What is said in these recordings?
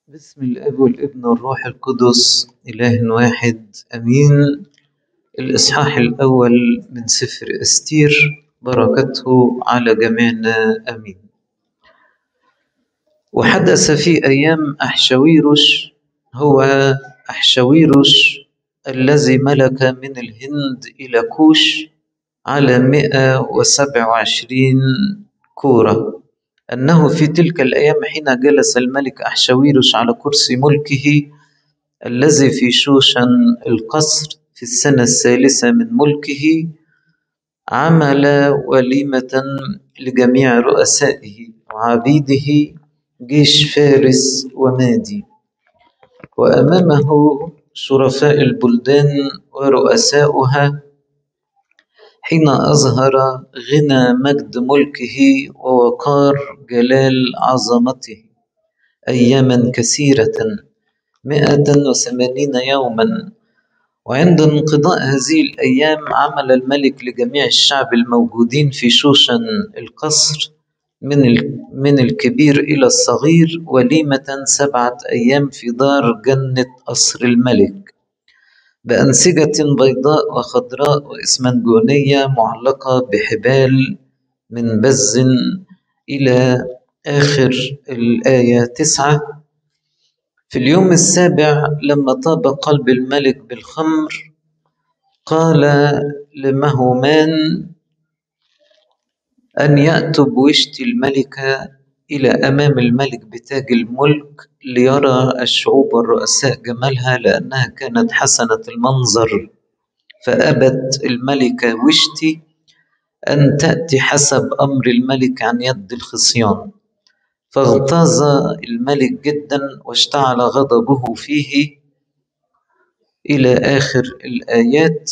بسم الاب والابن والروح القدس اله واحد امين الاصحاح الاول من سفر استير بركته على جميعنا امين وحدث في ايام احشويرش هو احشويرش الذي ملك من الهند الى كوش على مئة وسبع وعشرين كوره أنه في تلك الأيام حين جلس الملك أحشويرش على كرسي ملكه الذي في شوشن القصر في السنة الثالثة من ملكه عمل وليمة لجميع رؤسائه وعبيده جيش فارس ومادي وأمامه شرفاء البلدان ورؤساؤها حين أظهر غنى مجد ملكه ووقار جلال عظمته أياما كثيرة مئة وثمانين يوما وعند انقضاء هذه الأيام عمل الملك لجميع الشعب الموجودين في شوشن القصر من من الكبير إلى الصغير وليمة سبعة أيام في دار جنة قصر الملك بأنسجة بيضاء وخضراء وإسمنجونية معلقة بحبال من بز إلى آخر الآية تسعة في اليوم السابع لما طاب قلب الملك بالخمر قال لمهومان أن يأتوا بوشت الملكة إلى أمام الملك بتاج الملك ليرى الشعوب والرؤساء جمالها لأنها كانت حسنة المنظر فأبت الملكة وشتي أن تأتي حسب أمر الملك عن يد الخصيان فاغتاظ الملك جدا واشتعل غضبه فيه إلى آخر الآيات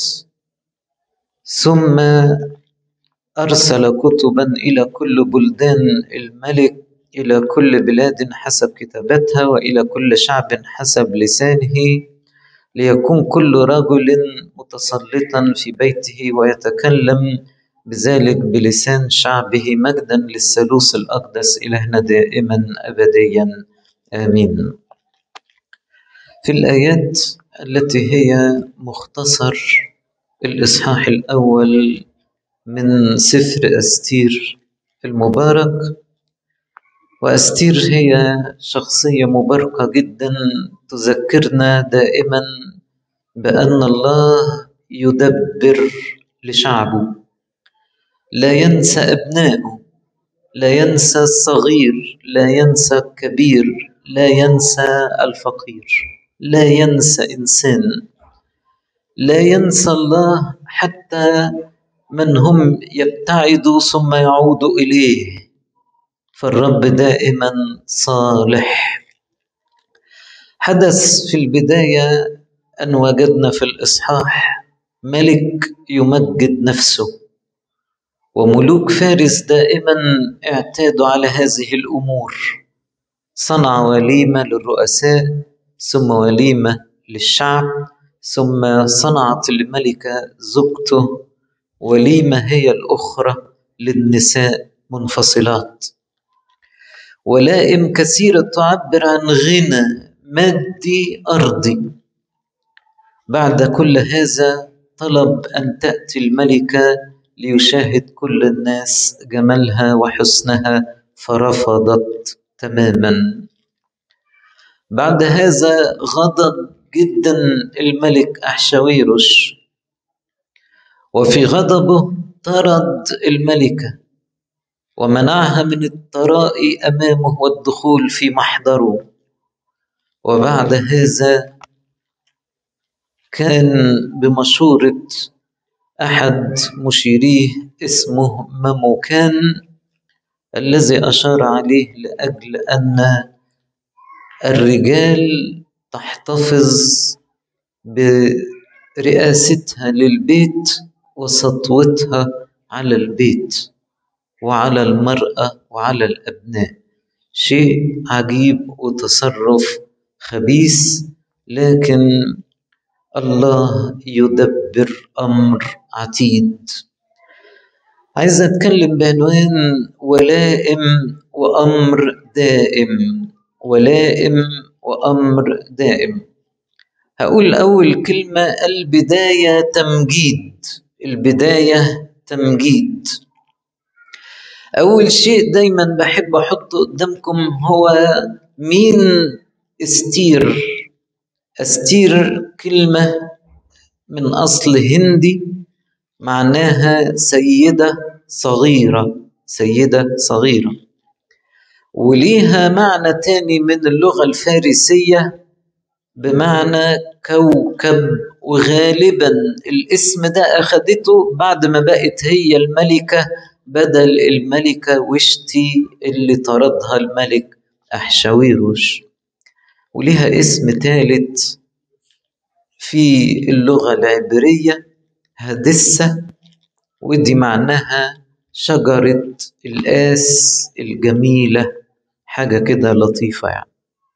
ثم أرسل كتبا إلى كل بلدان الملك إلى كل بلاد حسب كتابتها وإلى كل شعب حسب لسانه ليكون كل رجل متسلطا في بيته ويتكلم بذلك بلسان شعبه مجدا للثالوث الأقدس إلهنا دائما أبديا آمين في الآيات التي هي مختصر الإصحاح الأول من سفر أستير المبارك وأستير هي شخصية مباركة جدا تذكرنا دائما بأن الله يدبر لشعبه لا ينسى أبنائه لا ينسى الصغير لا ينسى الكبير لا ينسى الفقير لا ينسى إنسان لا ينسى الله حتى من هم يبتعدوا ثم يعودوا إليه فالرب دائما صالح حدث في البداية أن وجدنا في الإصحاح ملك يمجد نفسه وملوك فارس دائما اعتادوا على هذه الأمور صنع وليمة للرؤساء ثم وليمة للشعب ثم صنعت الملكة زوجته وليمة هي الأخرى للنساء منفصلات ولائم كثيرة تعبر عن غنى مادي أرضي بعد كل هذا طلب أن تأتي الملكة ليشاهد كل الناس جمالها وحسنها فرفضت تماما بعد هذا غضب جدا الملك أحشويرش وفي غضبه طرد الملكة ومنعها من الطراء أمامه والدخول في محضره وبعد هذا كان بمشورة أحد مشيريه اسمه مموكان الذي أشار عليه لأجل أن الرجال تحتفظ برئاستها للبيت وسطوتها على البيت وعلى المرأة وعلى الأبناء شيء عجيب وتصرف خبيث لكن الله يدبر أمر عتيد عايز أتكلم بعنوان ولائم وأمر دائم ولائم وأمر دائم هقول أول كلمة البداية تمجيد البداية تمجيد أول شيء دايما بحب أحطه قدامكم هو مين استير استير كلمة من أصل هندي معناها سيدة صغيرة سيدة صغيرة وليها معنى تاني من اللغة الفارسية بمعنى كوكب وغالبا الاسم ده أخدته بعد ما بقت هي الملكة بدل الملكة وشتي اللي طردها الملك أحشاويروش وليها اسم ثالث في اللغة العبرية هدسة ودي معناها شجرة القاس الجميلة حاجة كده لطيفة يعني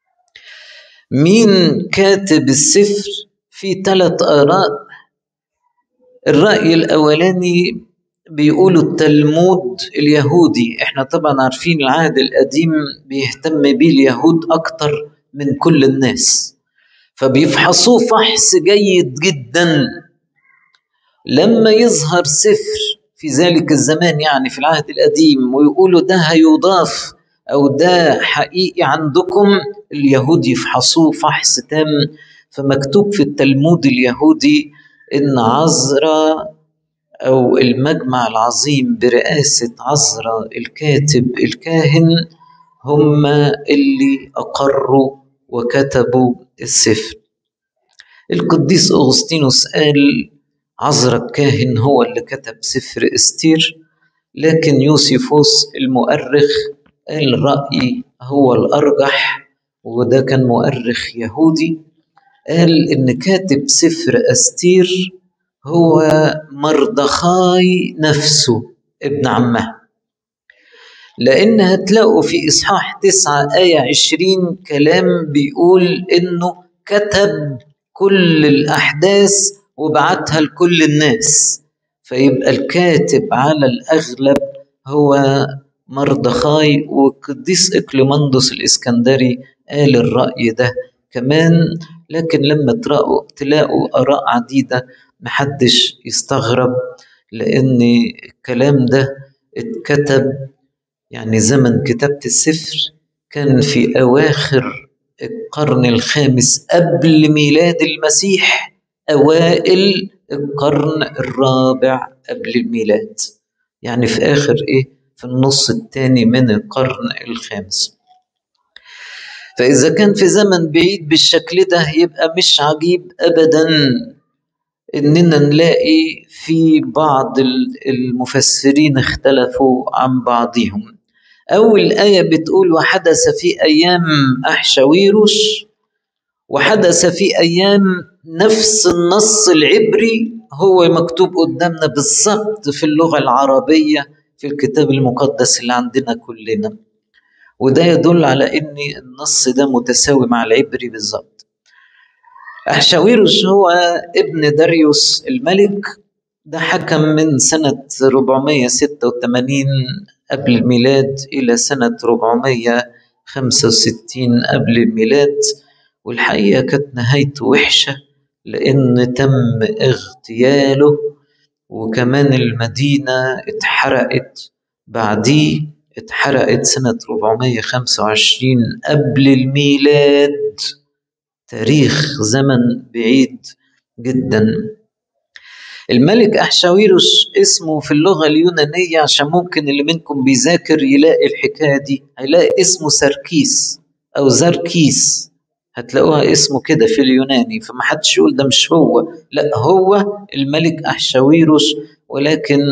مين كاتب السفر في ثلاث آراء الرأي الأولاني بيقولوا التلمود اليهودي احنا طبعا عارفين العهد القديم بيهتم بيه اليهود أكتر من كل الناس فبيفحصوه فحص جيد جدا لما يظهر سفر في ذلك الزمان يعني في العهد القديم ويقولوا ده هيضاف أو ده حقيقي عندكم اليهود يفحصوه فحص تام فمكتوب في التلمود اليهودي إن عزرا أو المجمع العظيم برئاسة عزرا الكاتب الكاهن هم اللي أقروا وكتبوا السفر القديس أغسطينوس قال عزرا الكاهن هو اللي كتب سفر استير لكن يوسيفوس المؤرخ قال الرأي هو الأرجح وده كان مؤرخ يهودي قال إن كاتب سفر أستير هو مردخاي نفسه ابن عمها لأن هتلاقوا في إصحاح تسعة آية عشرين كلام بيقول إنه كتب كل الأحداث وبعتها لكل الناس فيبقى الكاتب على الأغلب هو مردخاي والقديس إكليمندس الإسكندري قال الرأي ده كمان لكن لما تلاقوا تلاقوا آراء عديدة محدش يستغرب لأن الكلام ده اتكتب يعني زمن كتابة السفر كان في أواخر القرن الخامس قبل ميلاد المسيح أوائل القرن الرابع قبل الميلاد يعني في آخر إيه في النص الثاني من القرن الخامس فإذا كان في زمن بعيد بالشكل ده يبقى مش عجيب أبدا إننا نلاقي في بعض المفسرين اختلفوا عن بعضهم أول آية بتقول وحدث في أيام أحشاويروش وحدث في أيام نفس النص العبري هو مكتوب قدامنا بالظبط في اللغة العربية في الكتاب المقدس اللي عندنا كلنا وده يدل على ان النص ده متساوي مع العبري بالظبط أحشاويروس هو ابن داريوس الملك ده حكم من سنة 486 قبل الميلاد إلى سنة 465 قبل الميلاد والحقيقة كانت نهايته وحشة لأن تم اغتياله وكمان المدينة اتحرقت بعديه اتحرقت سنة 425 قبل الميلاد تاريخ زمن بعيد جدا الملك أحشاويروس اسمه في اللغة اليونانية عشان ممكن اللي منكم بيذاكر يلاقي الحكاية دي هيلاقي اسمه سركيس أو زركيس هتلاقوها اسمه كده في اليوناني فما حدش يقول ده مش هو لا هو الملك أحشاويروس ولكن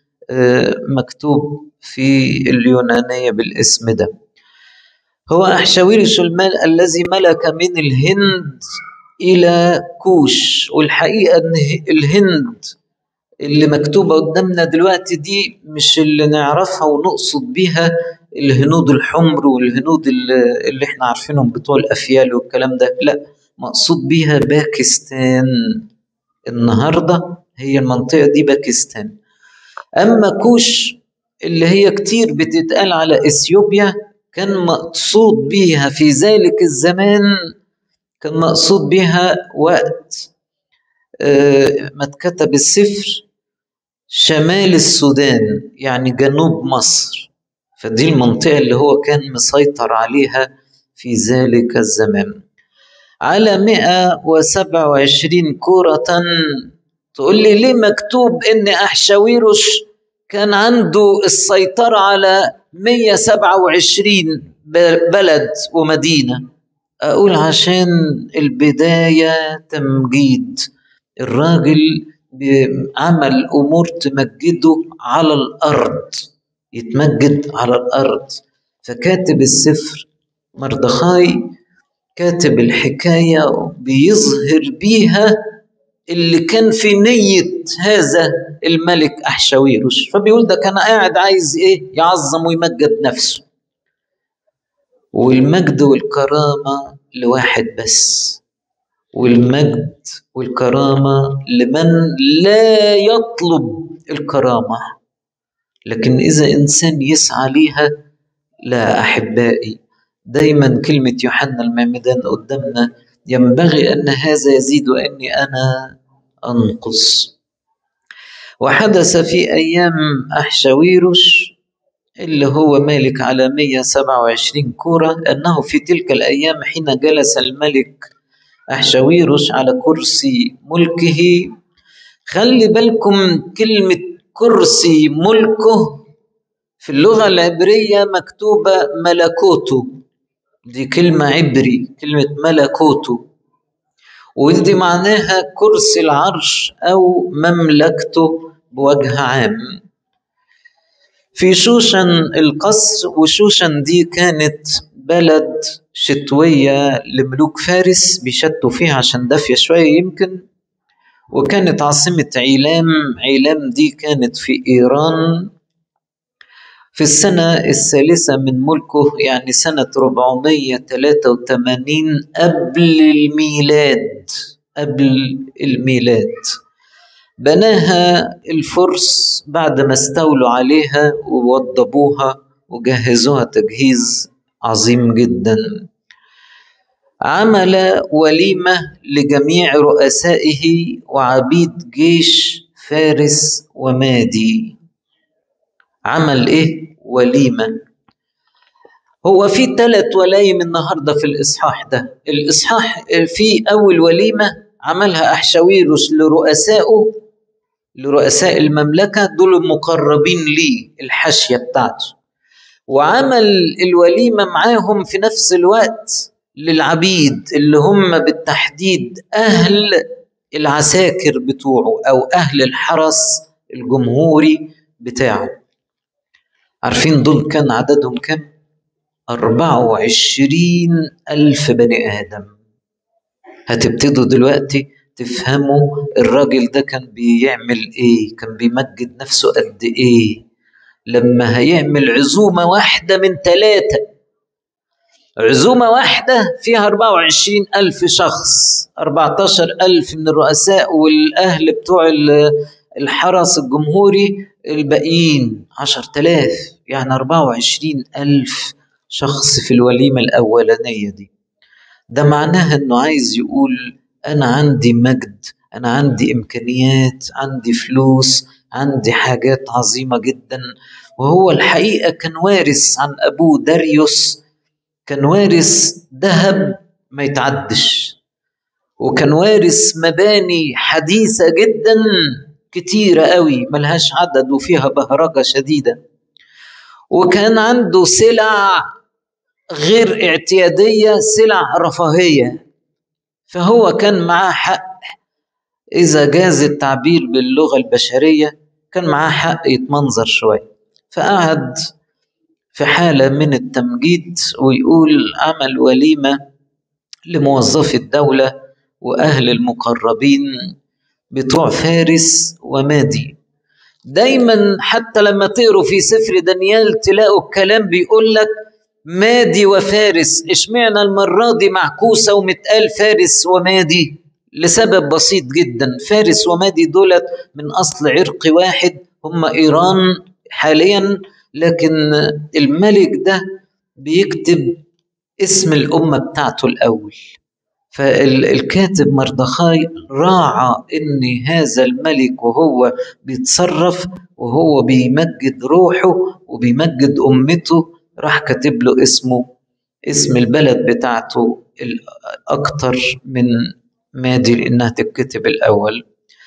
مكتوب في اليونانية بالاسم ده هو أحشاويروس المال الذي ملك من الهند إلى كوش والحقيقة أن الهند اللي مكتوبة قدامنا دلوقتي دي مش اللي نعرفها ونقصد بيها الهنود الحمر والهنود اللي احنا عارفينهم بتوع الأفيال والكلام ده لا مقصود بيها باكستان النهاردة هي المنطقة دي باكستان أما كوش اللي هي كتير بتتقال على إثيوبيا كان مقصود بيها في ذلك الزمان كان مقصود بها وقت آه، ما اتكتب السفر شمال السودان يعني جنوب مصر فدي المنطقة اللي هو كان مسيطر عليها في ذلك الزمان على 127 كورة تقول لي ليه مكتوب ان احشاويروش كان عنده السيطرة على 127 بلد ومدينة أقول عشان البداية تمجيد الراجل عمل أمور تمجده على الأرض يتمجد على الأرض فكاتب السفر مردخاي كاتب الحكاية بيظهر بيها اللي كان في نية هذا الملك أحشاويروش فبيقول ده كان قاعد عايز إيه يعظم ويمجد نفسه والمجد والكرامة لواحد بس والمجد والكرامة لمن لا يطلب الكرامة لكن إذا إنسان يسعى ليها لا أحبائي دايما كلمة يوحنا المعمدان قدامنا ينبغي أن هذا يزيد وأني أنا أنقص وحدث في أيام أحشاويروش اللي هو مالك على 127 كورة أنه في تلك الأيام حين جلس الملك أحشاويروش على كرسي ملكه خلي بالكم كلمة كرسي ملكه في اللغة العبرية مكتوبة ملكوته دي كلمة عبري كلمة ملكوته ودي معناها كرسي العرش أو مملكته بوجه عام في شوشن القصر وشوشن دي كانت بلد شتوية لملوك فارس بيشتوا فيها عشان دافية شوية يمكن وكانت عاصمة عيلام عيلام دي كانت في إيران في السنة الثالثة من ملكه يعني سنة 483 قبل الميلاد قبل الميلاد بناها الفرس بعد ما استولوا عليها ووضبوها وجهزوها تجهيز عظيم جدا عمل وليمة لجميع رؤسائه وعبيد جيش فارس ومادي عمل ايه وليمة هو في ثلاث ولايم النهاردة في الإصحاح ده الإصحاح في أول وليمة عملها أحشاويروس لرؤسائه لرؤساء المملكة دول المقربين ليه الحاشية بتاعته وعمل الوليمة معاهم في نفس الوقت للعبيد اللي هم بالتحديد أهل العساكر بتوعه أو أهل الحرس الجمهوري بتاعه عارفين دول كان عددهم كم؟ أربعة وعشرين ألف بني آدم هتبتدوا دلوقتي تفهموا الراجل ده كان بيعمل ايه كان بيمجد نفسه قد ايه لما هيعمل عزومة واحدة من ثلاثة عزومة واحدة فيها 24 ألف شخص 14 ألف من الرؤساء والأهل بتوع الحرس الجمهوري الباقيين 10000 يعني 24 ألف شخص في الوليمة الأولانية دي ده معناها أنه عايز يقول أنا عندي مجد أنا عندي إمكانيات عندي فلوس عندي حاجات عظيمة جدا وهو الحقيقة كان وارث عن أبوه داريوس كان وارث ذهب ما يتعدش وكان وارث مباني حديثة جدا كتيرة قوي ملهاش عدد وفيها بهرجة شديدة وكان عنده سلع غير اعتيادية سلع رفاهية فهو كان معاه حق إذا جاز التعبير باللغة البشرية كان معاه حق يتمنظر شوية فقعد في حالة من التمجيد ويقول عمل وليمة لموظفي الدولة وأهل المقربين بتوع فارس ومادي دايما حتى لما تقروا في سفر دانيال تلاقوا الكلام بيقول لك مادي وفارس اشمعنى المرة دي معكوسة ومتقال فارس ومادي لسبب بسيط جدا فارس ومادي دولت من أصل عرق واحد هم إيران حاليا لكن الملك ده بيكتب اسم الأمة بتاعته الأول فالكاتب مردخاي راعى ان هذا الملك وهو بيتصرف وهو بيمجد روحه وبيمجد امته راح كاتب له اسمه اسم البلد بتاعته اكتر من مادي لانها تتكتب الاول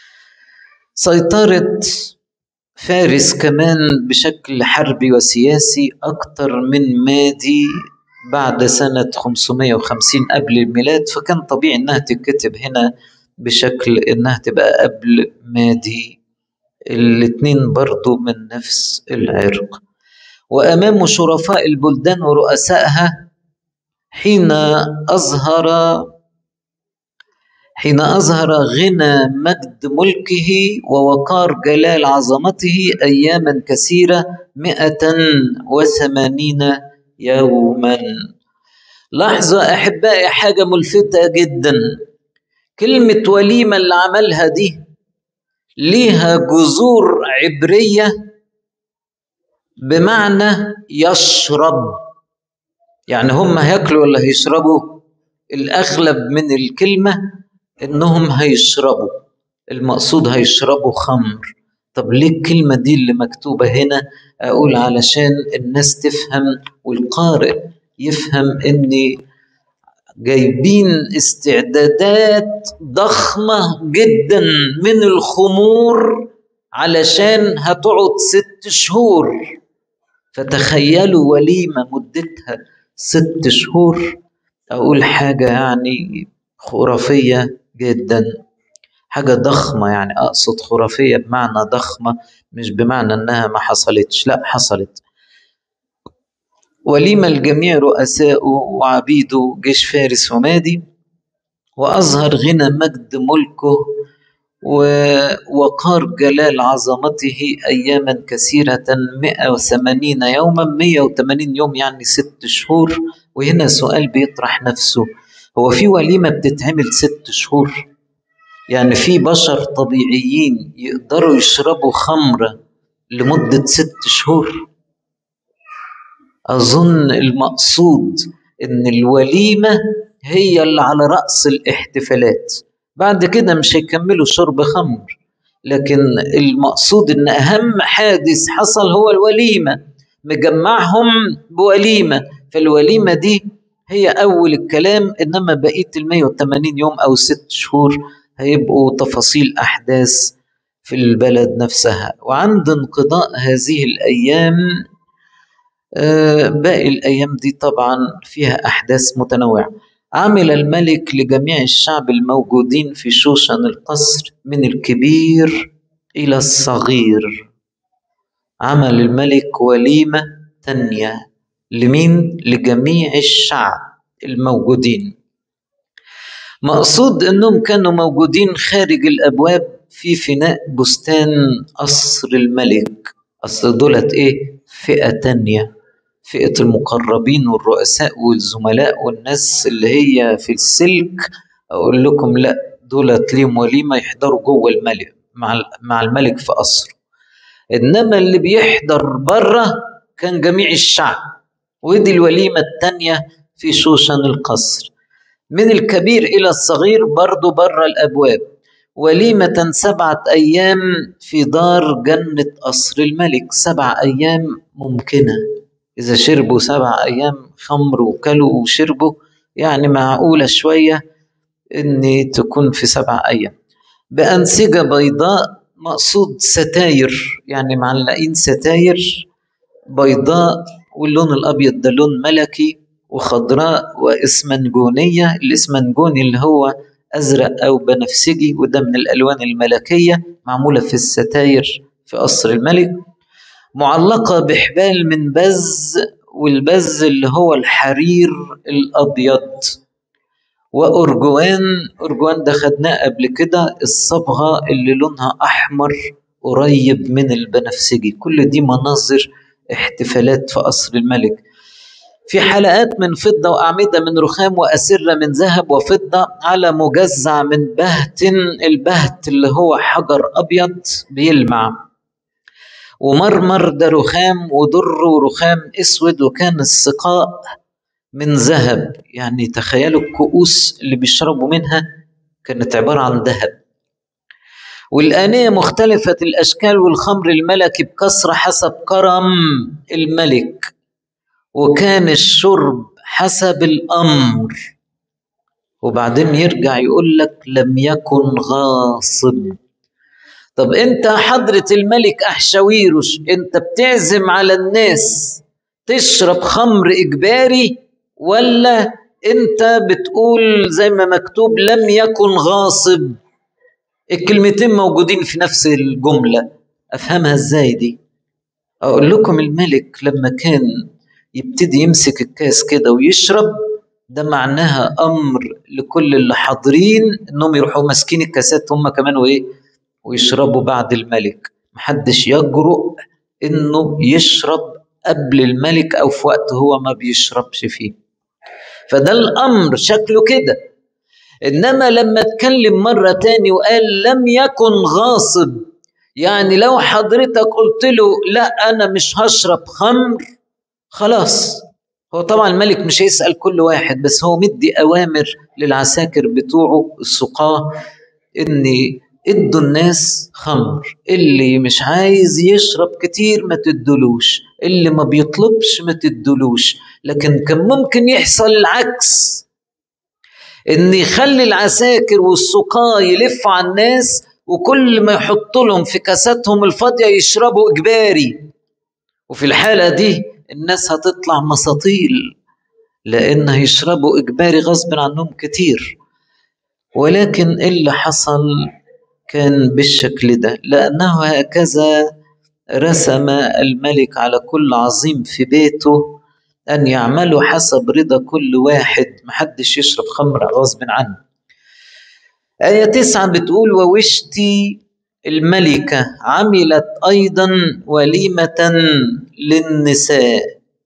سيطرة فارس كمان بشكل حربي وسياسي أكتر من مادي بعد سنة 550 قبل الميلاد فكان طبيعي إنها تتكتب هنا بشكل إنها تبقى قبل مادي الاتنين برضو من نفس العرق وأمام شرفاء البلدان ورؤسائها حين أظهر حين أظهر غنى مجد ملكه ووقار جلال عظمته أياما كثيرة مئة وثمانين يوما لحظة أحبائي حاجة ملفتة جدا كلمة وليمة اللي عملها دي ليها جذور عبرية بمعنى يشرب يعني هم هياكلوا ولا هيشربوا الأغلب من الكلمة إنهم هيشربوا المقصود هيشربوا خمر طب ليه الكلمة دي اللي مكتوبة هنا أقول علشان الناس تفهم والقارئ يفهم إني جايبين استعدادات ضخمة جدا من الخمور علشان هتقعد ست شهور فتخيلوا وليمة مدتها ست شهور أقول حاجة يعني خرافية جدا حاجة ضخمة يعني أقصد خرافية بمعنى ضخمة مش بمعنى إنها ما حصلتش لا حصلت وليمة الجميع رؤساء وعبيده جيش فارس ومادي وأظهر غنى مجد ملكه ووقار جلال عظمته أياما كثيرة 180 يوما 180 يوم يعني ست شهور وهنا سؤال بيطرح نفسه هو في وليمة بتتعمل ست شهور يعني في بشر طبيعيين يقدروا يشربوا خمرة لمدة ست شهور أظن المقصود إن الوليمة هي اللي على رأس الاحتفالات بعد كده مش هيكملوا شرب خمر لكن المقصود إن أهم حادث حصل هو الوليمة مجمعهم بوليمة فالوليمة دي هي أول الكلام إنما بقية ال 180 يوم أو ست شهور هيبقوا تفاصيل أحداث في البلد نفسها وعند انقضاء هذه الأيام باقي الأيام دي طبعا فيها أحداث متنوعة عمل الملك لجميع الشعب الموجودين في شوشن القصر من الكبير إلى الصغير عمل الملك وليمة تانية لمين؟ لجميع الشعب الموجودين مقصود انهم كانوا موجودين خارج الابواب في فناء بستان قصر الملك اصل دولت ايه فئه تانية فئه المقربين والرؤساء والزملاء والناس اللي هي في السلك اقول لكم لا دولت ليهم وليمه يحضروا جوه الملك مع مع الملك في قصره انما اللي بيحضر بره كان جميع الشعب ودي الوليمه الثانيه في شوشن القصر من الكبير إلى الصغير برضو بره الأبواب وليمة سبعة أيام في دار جنة قصر الملك سبع أيام ممكنة إذا شربوا سبع أيام خمر وكلوا وشربوا يعني معقولة شوية إن تكون في سبع أيام بأنسجة بيضاء مقصود ستاير يعني معلقين ستاير بيضاء واللون الأبيض ده لون ملكي وخضراء واسمنجونية الاسمنجوني اللي هو أزرق أو بنفسجي وده من الألوان الملكية معمولة في الستاير في قصر الملك معلقة بحبال من بز والبز اللي هو الحرير الأبيض وأرجوان أرجوان ده خدناه قبل كده الصبغة اللي لونها أحمر قريب من البنفسجي كل دي مناظر احتفالات في قصر الملك في حلقات من فضة وأعمدة من رخام وأسرة من ذهب وفضة على مجزع من بهت البهت اللي هو حجر أبيض بيلمع ومرمر ده رخام ودر ورخام أسود وكان السقاء من ذهب يعني تخيلوا الكؤوس اللي بيشربوا منها كانت عبارة عن ذهب والآنية مختلفة الأشكال والخمر الملكي بكثرة حسب كرم الملك وكان الشرب حسب الأمر وبعدين يرجع يقول لك لم يكن غاصب طب انت حضرة الملك أحشويروش انت بتعزم على الناس تشرب خمر إجباري ولا انت بتقول زي ما مكتوب لم يكن غاصب الكلمتين موجودين في نفس الجملة أفهمها إزاي دي أقول لكم الملك لما كان يبتدي يمسك الكاس كده ويشرب ده معناها أمر لكل اللي حاضرين إنهم يروحوا ماسكين الكاسات هم كمان وإيه ويشربوا بعد الملك محدش يجرؤ إنه يشرب قبل الملك أو في وقت هو ما بيشربش فيه فده الأمر شكله كده إنما لما اتكلم مرة تاني وقال لم يكن غاصب يعني لو حضرتك قلت له لا أنا مش هشرب خمر خلاص هو طبعا الملك مش هيسأل كل واحد بس هو مدي أوامر للعساكر بتوعه السقاة إن ادوا الناس خمر اللي مش عايز يشرب كتير ما تدلوش اللي ما بيطلبش ما تدلوش لكن كان ممكن يحصل العكس ان يخلي العساكر والسقاة يلفوا على الناس وكل ما يحط لهم في كاساتهم الفاضية يشربوا إجباري وفي الحالة دي الناس هتطلع مساطيل لأن هيشربوا إجباري غصب عنهم كتير ولكن اللي حصل كان بالشكل ده لأنه هكذا رسم الملك على كل عظيم في بيته أن يعملوا حسب رضا كل واحد محدش يشرب خمر غصب عنه آية تسعة بتقول ووشتي الملكة عملت أيضا وليمة للنساء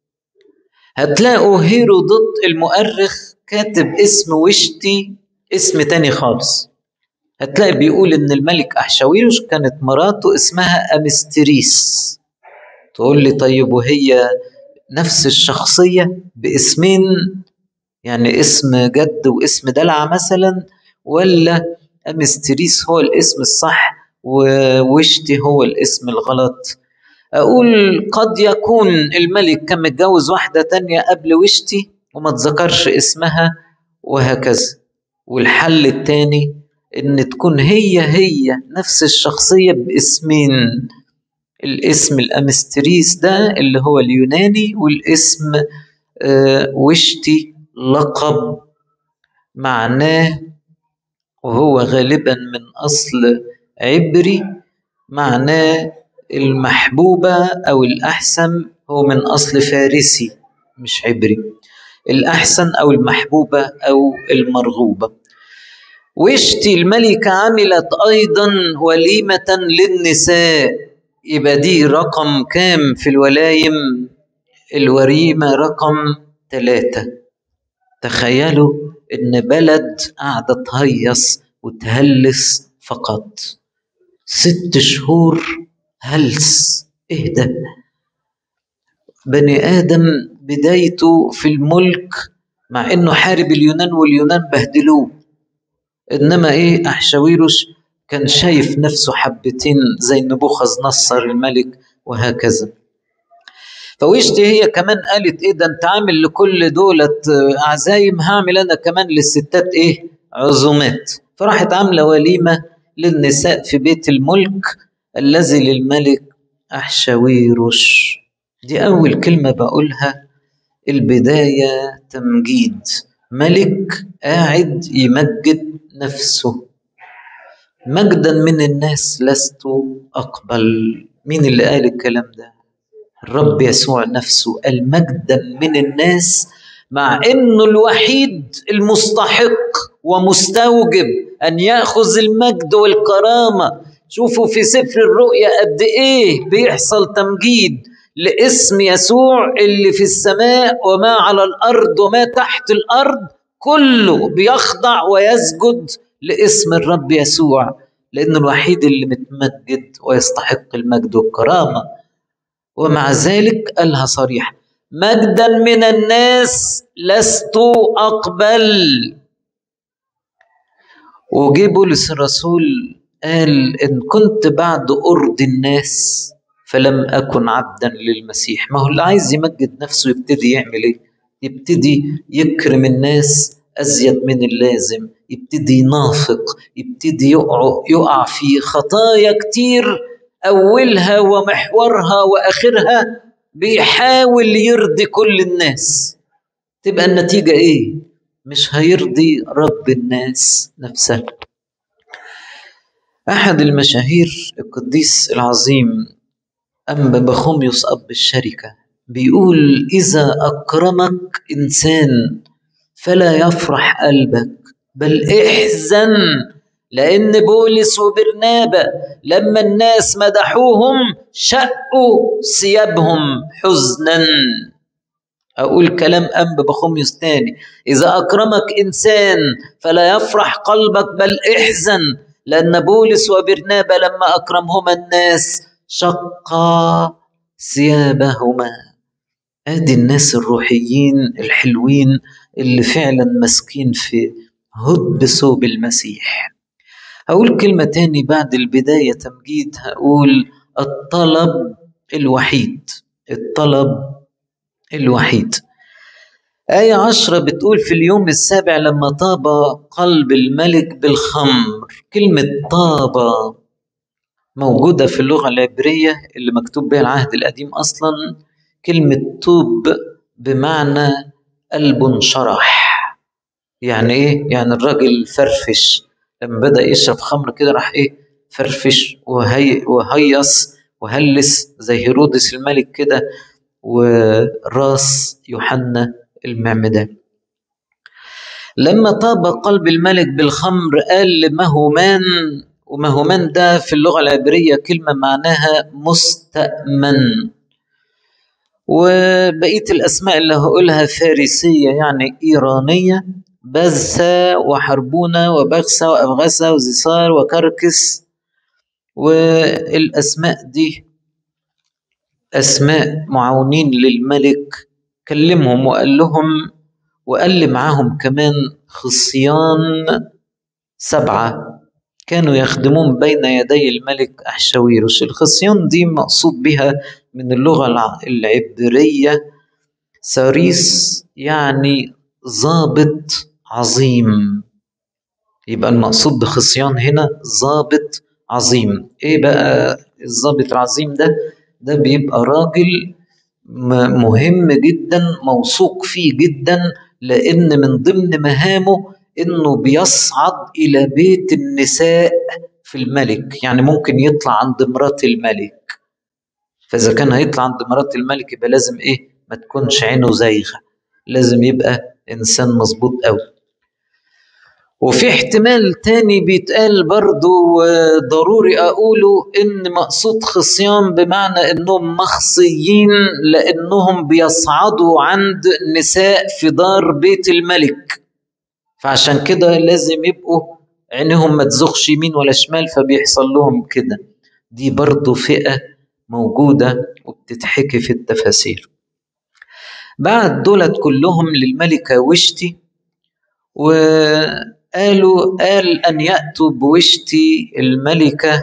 هتلاقوا هيرودوت المؤرخ كاتب اسم وشتي اسم تاني خالص هتلاقي بيقول ان الملك احشاويرش كانت مراته اسمها امستريس تقول لي طيب وهي نفس الشخصية باسمين يعني اسم جد واسم دلع مثلا ولا امستريس هو الاسم الصح ووشتي هو الاسم الغلط أقول قد يكون الملك كان متجوز واحدة تانية قبل وشتي وما تذكرش اسمها وهكذا والحل التاني إن تكون هي هي نفس الشخصية باسمين الاسم الأمستريس ده اللي هو اليوناني والاسم آه وشتي لقب معناه وهو غالبا من أصل عبري معناه المحبوبة أو الأحسن هو من أصل فارسي مش عبري الأحسن أو المحبوبة أو المرغوبة وشتي الملكة عملت أيضا وليمة للنساء يبقى دي رقم كام في الولايم الوريمة رقم ثلاثة تخيلوا إن بلد قاعدة تهيص وتهلس فقط ست شهور هلس ايه ده بني آدم بدايته في الملك مع إنه حارب اليونان واليونان بهدلوه إنما إيه أحشاويروش كان شايف نفسه حبتين زي نبوخذ نصر الملك وهكذا فوشتي هي كمان قالت ايه ده انت عامل لكل دولة عزايم هعمل انا كمان للستات ايه عزومات فراحت عاملة وليمة للنساء في بيت الملك الذي للملك أحشاويروش دي أول كلمة بقولها البداية تمجيد ملك قاعد يمجد نفسه مجدا من الناس لست أقبل مين اللي قال الكلام ده الرب يسوع نفسه قال مجدا من الناس مع انه الوحيد المستحق ومستوجب ان ياخذ المجد والكرامه شوفوا في سفر الرؤيا قد ايه بيحصل تمجيد لاسم يسوع اللي في السماء وما على الارض وما تحت الارض كله بيخضع ويسجد لاسم الرب يسوع لانه الوحيد اللي متمجد ويستحق المجد والكرامه ومع ذلك قالها صريح مجدا من الناس لست أقبل وجي بولس الرسول قال إن كنت بعد أرضي الناس فلم أكن عبدا للمسيح ما هو اللي عايز يمجد نفسه يبتدي يعمل إيه؟ يبتدي يكرم الناس أزيد من اللازم يبتدي ينافق يبتدي يقع, يقع في خطايا كتير أولها ومحورها وآخرها بيحاول يرضي كل الناس تبقى النتيجة إيه؟ مش هيرضي رب الناس نفسها أحد المشاهير القديس العظيم أنبا بخوميوس أب الشركة بيقول إذا أكرمك إنسان فلا يفرح قلبك بل احزن لأن بولس وبرنابا لما الناس مدحوهم شقوا ثيابهم حزنا أقول كلام أنب بخميس تاني إذا أكرمك إنسان فلا يفرح قلبك بل احزن لأن بولس وبرنابا لما أكرمهما الناس شقا ثيابهما ادي الناس الروحيين الحلوين اللي فعلا ماسكين في هد ثوب المسيح هقول كلمة تاني بعد البداية تمجيد هقول الطلب الوحيد الطلب الوحيد آية عشرة بتقول في اليوم السابع لما طاب قلب الملك بالخمر كلمة طاب موجودة في اللغة العبرية اللي مكتوب بها العهد القديم أصلا كلمة توب بمعنى قلب انشرح يعني إيه؟ يعني الراجل فرفش لما بدأ يشرب خمر كده راح إيه؟ فرفش وهي وهيص وهلس زي هيرودس الملك كده وراس يوحنا المعمدان لما طاب قلب الملك بالخمر قال لمهومان ومهومان ده في اللغة العبرية كلمة معناها مستأمن وبقية الأسماء اللي هقولها فارسية يعني إيرانية بزة وحربونة وبغسة وأبغسة وزيصار وكركس والأسماء دي أسماء معاونين للملك كلمهم وقال لهم وقال معاهم كمان خصيان سبعة كانوا يخدمون بين يدي الملك أحشاويروس الخصيان دي مقصود بها من اللغة العبرية ساريس يعني ضابط عظيم يبقى المقصود بخصيان هنا ضابط عظيم ايه بقى الضابط العظيم ده ده بيبقى راجل مهم جدا موثوق فيه جدا لان من ضمن مهامه انه بيصعد الى بيت النساء في الملك يعني ممكن يطلع عند مرات الملك فاذا كان هيطلع عند مرات الملك يبقى لازم ايه ما تكونش عينه زايغه لازم يبقى انسان مظبوط قوي وفي احتمال تاني بيتقال برضو ضروري أقوله إن مقصود خصيان بمعنى إنهم مخصيين لأنهم بيصعدوا عند نساء في دار بيت الملك فعشان كده لازم يبقوا عينهم ما تزخش يمين ولا شمال فبيحصل لهم كده دي برضو فئة موجودة وبتتحكي في التفاسير بعد دولت كلهم للملكة وشتي وقالوا قال أن يأتوا بوشتي الملكة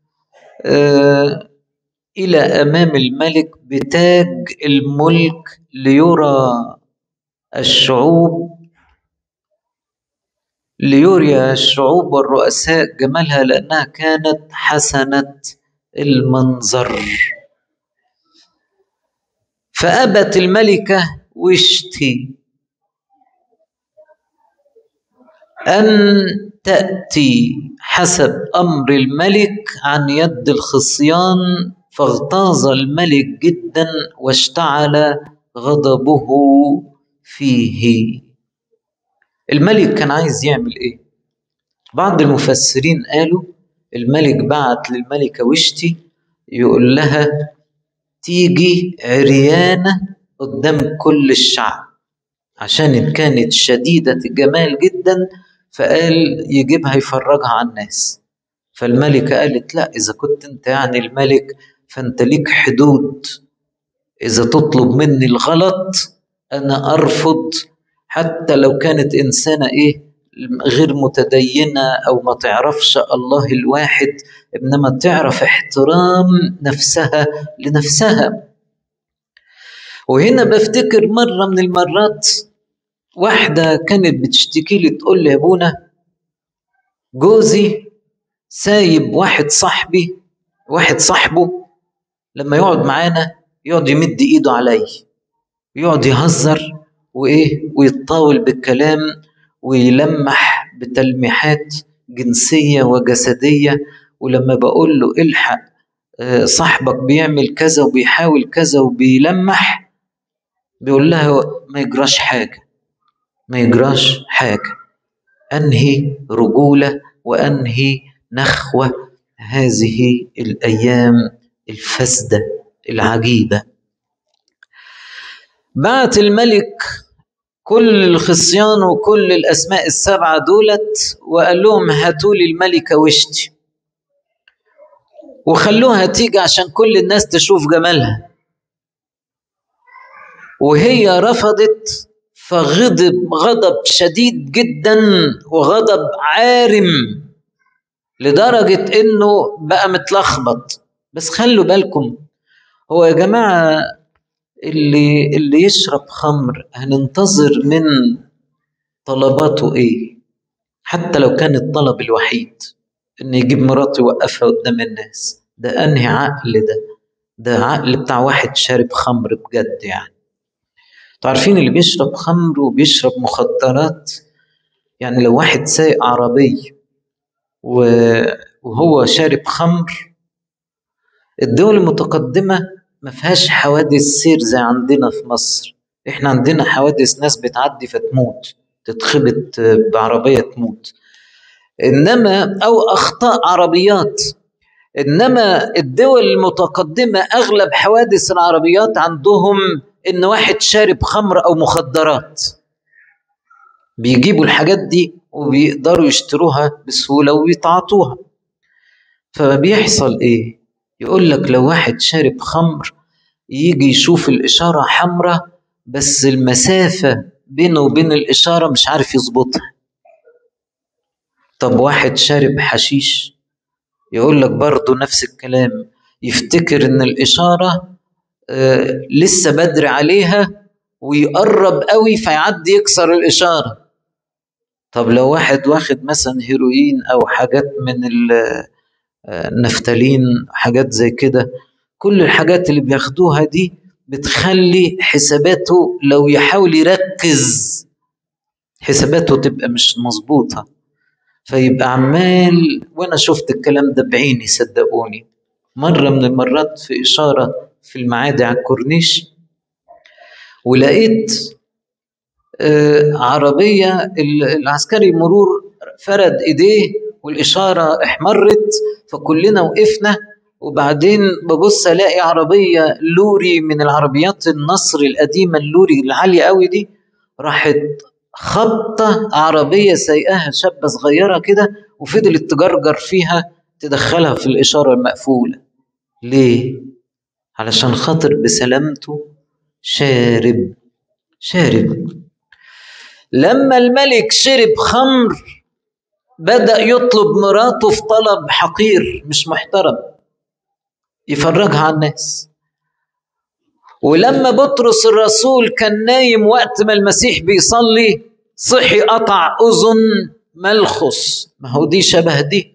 إلى أمام الملك بتاج الملك ليرى الشعوب ليري الشعوب والرؤساء جمالها لأنها كانت حسنة المنظر فأبت الملكة وشتي أن تأتي حسب أمر الملك عن يد الخصيان فاغتاظ الملك جدا واشتعل غضبه فيه الملك كان عايز يعمل ايه بعض المفسرين قالوا الملك بعت للملكة وشتي يقول لها تيجي عريانة قدام كل الشعب عشان كانت شديدة الجمال جدا فقال يجيبها يفرجها على الناس فالملكة قالت لا إذا كنت أنت يعني الملك فأنت ليك حدود إذا تطلب مني الغلط أنا أرفض حتى لو كانت إنسانة إيه غير متدينة أو ما تعرفش الله الواحد إنما تعرف احترام نفسها لنفسها وهنا بفتكر مرة من المرات واحدة كانت بتشتكي لي تقول لي يا ابونا جوزي سايب واحد صاحبي واحد صاحبه لما يقعد معانا يقعد يمد ايده علي يقعد يهزر وايه ويتطاول بالكلام ويلمح بتلميحات جنسية وجسدية ولما بقول له الحق صاحبك بيعمل كذا وبيحاول كذا وبيلمح بيقول لها ما يجراش حاجة ما يجراش حاجة أنهي رجولة وأنهي نخوة هذه الأيام الفاسدة العجيبة بعت الملك كل الخصيان وكل الأسماء السبعة دولت وقال لهم هاتوا لي الملكة وشتي وخلوها تيجي عشان كل الناس تشوف جمالها وهي رفضت فغضب غضب شديد جدا وغضب عارم لدرجة انه بقى متلخبط بس خلوا بالكم هو يا جماعة اللي اللي يشرب خمر هننتظر من طلباته ايه حتى لو كان الطلب الوحيد انه يجيب مراته يوقفها قدام الناس ده انهي عقل ده ده عقل بتاع واحد شارب خمر بجد يعني عارفين اللي بيشرب خمر وبيشرب مخدرات يعني لو واحد سايق عربية وهو شارب خمر الدول المتقدمة ما فيهاش حوادث سير زي عندنا في مصر احنا عندنا حوادث ناس بتعدي فتموت تتخبط بعربية تموت إنما أو أخطاء عربيات إنما الدول المتقدمة أغلب حوادث العربيات عندهم إن واحد شارب خمر أو مخدرات بيجيبوا الحاجات دي وبيقدروا يشتروها بسهولة ويتعاطوها فبيحصل إيه؟ يقول لك لو واحد شارب خمر يجي يشوف الإشارة حمراء بس المسافة بينه وبين الإشارة مش عارف يظبطها طب واحد شارب حشيش يقول لك برضه نفس الكلام يفتكر إن الإشارة آه لسه بدري عليها ويقرب قوي فيعدي يكسر الإشارة طب لو واحد واخد مثلا هيروين أو حاجات من النفتالين حاجات زي كده كل الحاجات اللي بياخدوها دي بتخلي حساباته لو يحاول يركز حساباته تبقى مش مظبوطة فيبقى عمال وأنا شفت الكلام ده بعيني صدقوني مرة من المرات في إشارة في المعادي على الكورنيش ولقيت آه عربية العسكري مرور فرد إيديه والإشارة احمرت فكلنا وقفنا وبعدين ببص الاقي عربيه لوري من العربيات النصر القديمه اللوري العاليه قوي دي راحت خبطه عربيه سايقاها شابه صغيره كده وفضلت تجرجر فيها تدخلها في الاشاره المقفوله ليه علشان خاطر بسلامته شارب شارب لما الملك شرب خمر بدأ يطلب مراته في طلب حقير مش محترم يفرجها على الناس ولما بطرس الرسول كان نايم وقت ما المسيح بيصلي صحي قطع أذن ملخص ما هو دي شبه دي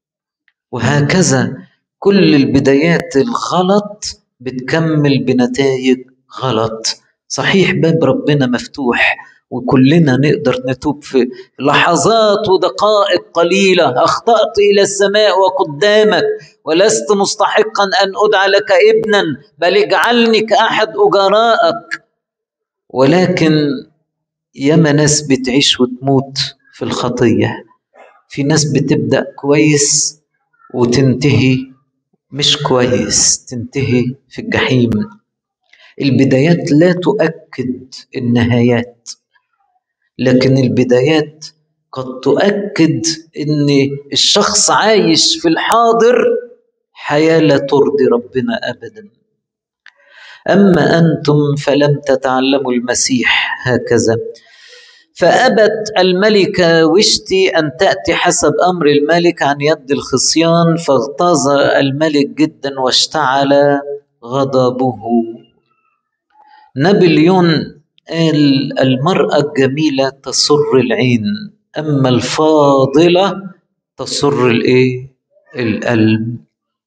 وهكذا كل البدايات الغلط بتكمل بنتائج غلط صحيح باب ربنا مفتوح وكلنا نقدر نتوب في لحظات ودقائق قليلة أخطأت إلى السماء وقدامك ولست مستحقا أن أدعى لك ابنا بل اجعلني كأحد أجرائك ولكن ياما ناس بتعيش وتموت في الخطية في ناس بتبدأ كويس وتنتهي مش كويس تنتهي في الجحيم البدايات لا تؤكد النهايات لكن البدايات قد تؤكد ان الشخص عايش في الحاضر حياه لا ترضي ربنا ابدا أما أنتم فلم تتعلموا المسيح هكذا فأبت الملكة وشتي أن تأتي حسب أمر الملك عن يد الخصيان فاغتاظ الملك جدا واشتعل غضبه نابليون قال المرأة الجميلة تسر العين أما الفاضلة تسر الإيه؟ القلب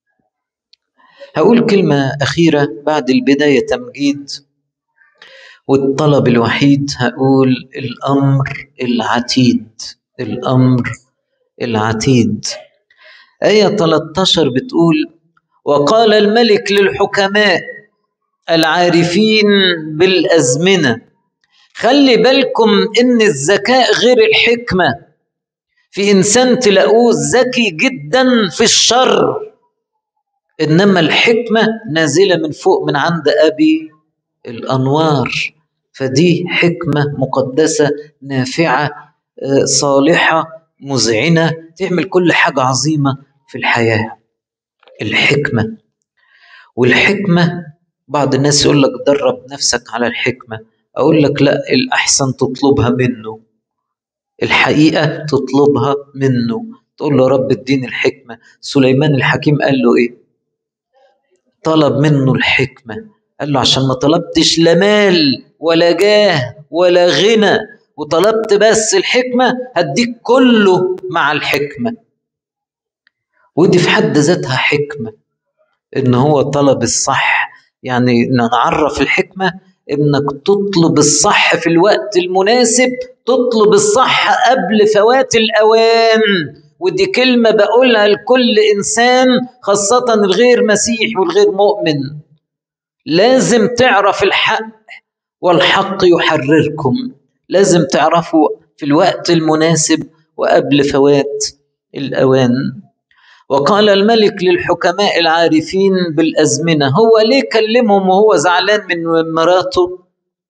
هقول كلمة أخيرة بعد البداية تمجيد والطلب الوحيد هقول الأمر العتيد الأمر العتيد آية 13 بتقول وقال الملك للحكماء العارفين بالأزمنة خلي بالكم إن الذكاء غير الحكمة في إنسان تلاقوه ذكي جدا في الشر إنما الحكمة نازلة من فوق من عند أبي الأنوار فدي حكمة مقدسة نافعة صالحة مذعنة تعمل كل حاجة عظيمة في الحياة الحكمة والحكمة بعض الناس يقول لك درب نفسك على الحكمة أقول لك لا الأحسن تطلبها منه الحقيقة تطلبها منه تقول له رب اديني الحكمة سليمان الحكيم قال له إيه طلب منه الحكمة قال له عشان ما طلبتش لا مال ولا جاه ولا غنى وطلبت بس الحكمة هديك كله مع الحكمة ودي في حد ذاتها حكمة إن هو طلب الصح يعني نعرف الحكمة إنك تطلب الصح في الوقت المناسب تطلب الصح قبل فوات الأوان ودي كلمة بقولها لكل إنسان خاصة الغير مسيحي والغير مؤمن لازم تعرف الحق والحق يحرركم لازم تعرفوا في الوقت المناسب وقبل فوات الأوان وقال الملك للحكماء العارفين بالأزمنة هو ليه كلمهم وهو زعلان من مراته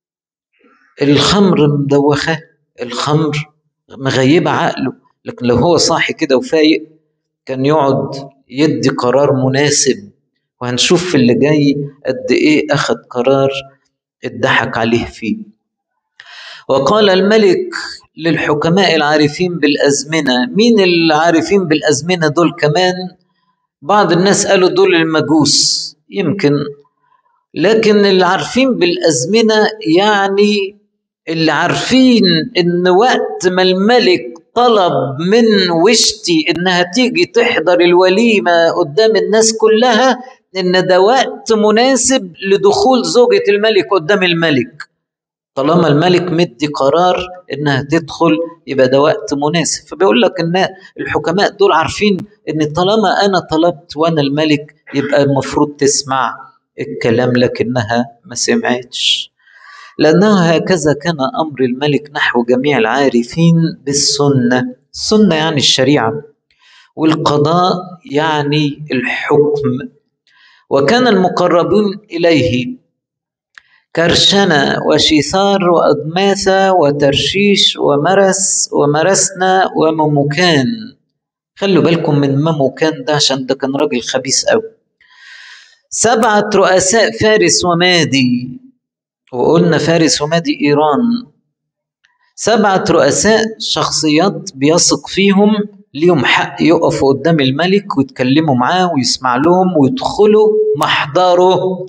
الخمر مدوخة الخمر مغيبة عقله لكن لو هو صاحي كده وفايق كان يقعد يدي قرار مناسب وهنشوف في اللي جاي قد ايه اخذ قرار اتضحك عليه فيه وقال الملك للحكماء العارفين بالأزمنة مين العارفين بالأزمنة دول كمان بعض الناس قالوا دول المجوس يمكن لكن اللي عارفين بالأزمنة يعني اللي عارفين إن وقت ما الملك طلب من وشتي إنها تيجي تحضر الوليمة قدام الناس كلها إن ده وقت مناسب لدخول زوجة الملك قدام الملك طالما الملك مدي قرار انها تدخل يبقى ده وقت مناسب فبيقول لك ان الحكماء دول عارفين ان طالما انا طلبت وانا الملك يبقى المفروض تسمع الكلام لكنها ما سمعتش لانه هكذا كان امر الملك نحو جميع العارفين بالسنه السنه يعني الشريعه والقضاء يعني الحكم وكان المقربون اليه كرشنا وشيثار وأدماثة وترشيش ومرس ومرسنا ومموكان خلوا بالكم من مموكان ده عشان ده كان راجل خبيث قوي سبعة رؤساء فارس ومادي وقلنا فارس ومادي إيران سبعة رؤساء شخصيات بيثق فيهم ليهم حق يقفوا قدام الملك ويتكلموا معاه ويسمع لهم ويدخلوا محضره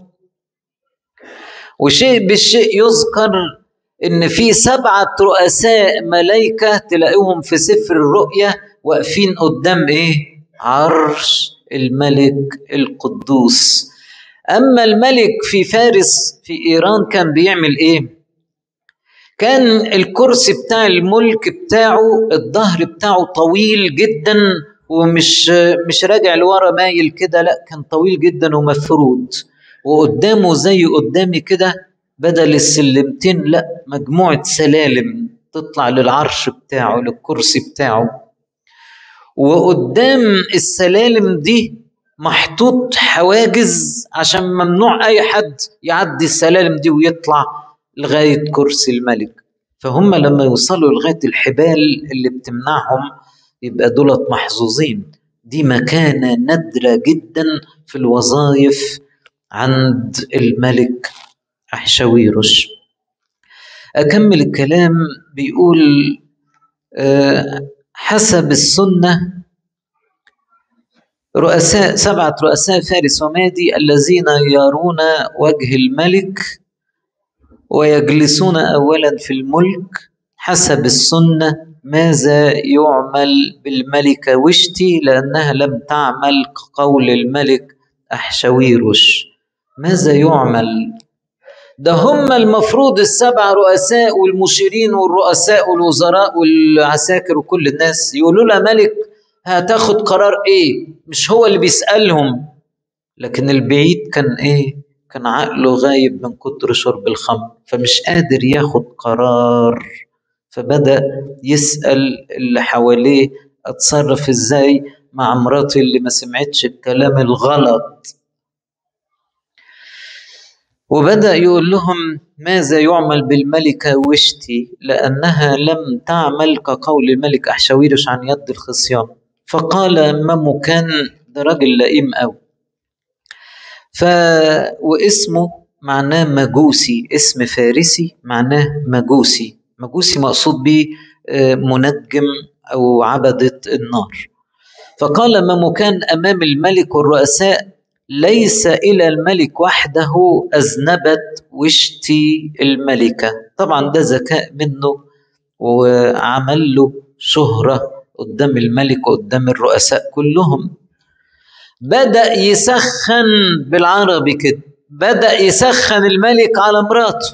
وشيء بالشيء يذكر ان في سبعه رؤساء ملائكه تلاقيهم في سفر الرؤيا واقفين قدام ايه عرش الملك القدوس اما الملك في فارس في ايران كان بيعمل ايه كان الكرسي بتاع الملك بتاعه الظهر بتاعه طويل جدا ومش مش راجع لورا مايل كده لا كان طويل جدا ومفرود وقدامه زي قدامي كده بدل السلمتين لا مجموعة سلالم تطلع للعرش بتاعه للكرسي بتاعه وقدام السلالم دي محطوط حواجز عشان ممنوع أي حد يعدي السلالم دي ويطلع لغاية كرسي الملك فهم لما يوصلوا لغاية الحبال اللي بتمنعهم يبقى دولت محظوظين دي مكانة نادرة جدا في الوظائف عند الملك أحشويرش أكمل الكلام بيقول حسب السنة رؤساء سبعة رؤساء فارس ومادي الذين يرون وجه الملك ويجلسون أولا في الملك حسب السنة ماذا يعمل بالملكة وشتي لأنها لم تعمل كقول الملك أحشويرش ماذا يعمل ده هم المفروض السبع رؤساء والمشيرين والرؤساء والوزراء والعساكر وكل الناس يقولوا لها ملك هتاخد قرار ايه مش هو اللي بيسألهم لكن البعيد كان ايه كان عقله غايب من كتر شرب الخمر فمش قادر ياخد قرار فبدأ يسأل اللي حواليه اتصرف ازاي مع مراتي اللي ما سمعتش الكلام الغلط وبدأ يقول لهم ماذا يعمل بالملكة وشتي لأنها لم تعمل كقول الملك أحشويرش عن يد الخصيان فقال مامو كان ده راجل لئيم أوي ف واسمه معناه مجوسي اسم فارسي معناه مجوسي مجوسي مقصود به منجم أو عبدة النار فقال مامو كان أمام الملك والرؤساء ليس إلى الملك وحده أذنبت وشتي الملكة طبعا ده ذكاء منه وعمل له شهرة قدام الملك وقدام الرؤساء كلهم بدأ يسخن بالعربي كده بدأ يسخن الملك على مراته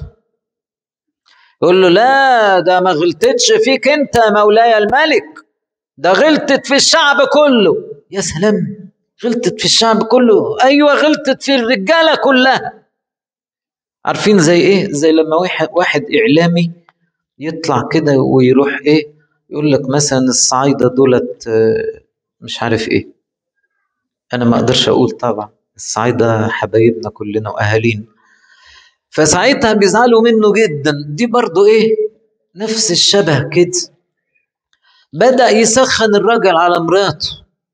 يقول له لا ده ما غلطتش فيك انت يا مولاي الملك ده غلطت في الشعب كله يا سلام غلطت في الشعب كله ايوه غلطت في الرجاله كلها عارفين زي ايه زي لما واحد واحد اعلامي يطلع كده ويروح ايه يقول لك مثلا الصعايده دولت مش عارف ايه انا ما اقدرش اقول طبعا الصعايده حبايبنا كلنا واهالينا فساعتها بيزعلوا منه جدا دي برضو ايه نفس الشبه كده بدا يسخن الراجل على مراته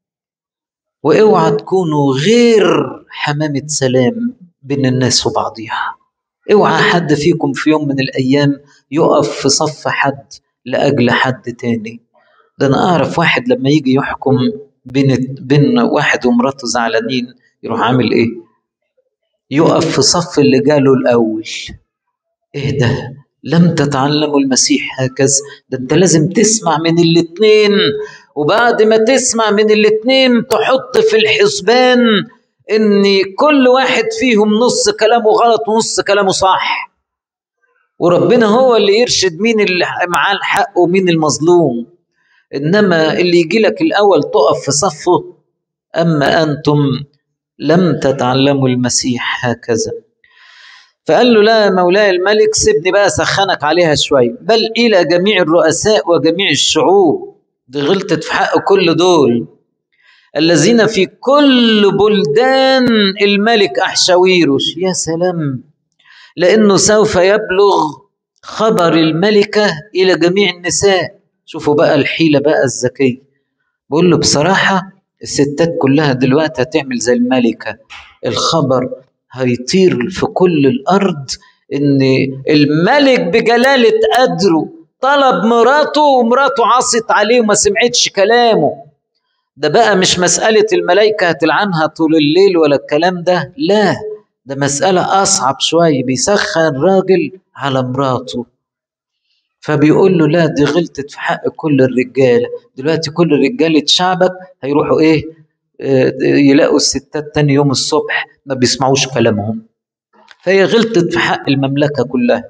واوعى تكونوا غير حمامة سلام بين الناس وبعضيها اوعى حد فيكم في يوم من الايام يقف في صف حد لاجل حد تاني ده انا اعرف واحد لما يجي يحكم بين بين واحد ومراته زعلانين يروح عامل ايه يقف في صف اللي جاله الاول ايه ده لم تتعلموا المسيح هكذا ده انت لازم تسمع من الاتنين وبعد ما تسمع من الاتنين تحط في الحسبان ان كل واحد فيهم نص كلامه غلط ونص كلامه صح وربنا هو اللي يرشد مين اللي معاه الحق ومين المظلوم انما اللي يجي لك الاول تقف في صفه اما انتم لم تتعلموا المسيح هكذا فقال له لا مولاي الملك سيبني بقى سخنك عليها شوية بل إلى جميع الرؤساء وجميع الشعوب دي غلطت في حق كل دول الذين في كل بلدان الملك أحشويروش يا سلام لأنه سوف يبلغ خبر الملكة إلى جميع النساء شوفوا بقى الحيلة بقى الذكية بقول له بصراحة الستات كلها دلوقتي هتعمل زي الملكة الخبر هيطير في كل الارض ان الملك بجلاله قدره طلب مراته ومراته عصت عليه وما سمعتش كلامه ده بقى مش مسألة الملائكة هتلعنها طول الليل ولا الكلام ده لا ده مسألة أصعب شوية بيسخن راجل على مراته فبيقول له لا دي غلطت في حق كل الرجالة دلوقتي كل رجالة شعبك هيروحوا ايه يلاقوا الستات تاني يوم الصبح ما بيسمعوش كلامهم فهي غلطت في حق المملكة كلها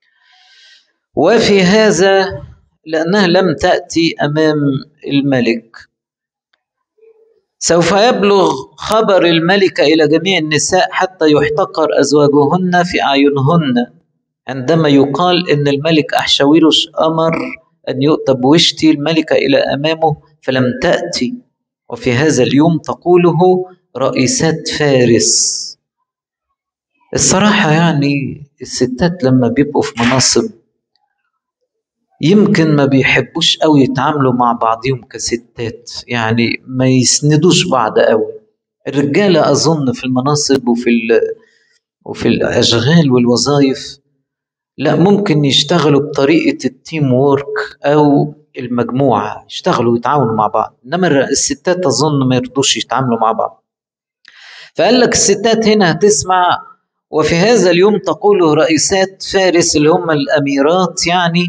وفي هذا لأنها لم تأتي أمام الملك سوف يبلغ خبر الملكة إلى جميع النساء حتى يحتقر أزواجهن في أعينهن عندما يقال إن الملك أحشويروش أمر أن يؤتى بوشتي الملكة إلى أمامه فلم تأتي وفي هذا اليوم تقوله رئيسات فارس الصراحة يعني الستات لما بيبقوا في مناصب يمكن ما بيحبوش قوي يتعاملوا مع بعضهم كستات يعني ما يسندوش بعض قوي الرجالة أظن في المناصب وفي وفي الأشغال والوظائف لا ممكن يشتغلوا بطريقة التيم وورك أو المجموعة يشتغلوا ويتعاونوا مع بعض إنما الستات أظن ما يرضوش يتعاملوا مع بعض فقال لك الستات هنا هتسمع وفي هذا اليوم تقول رئيسات فارس اللي هم الأميرات يعني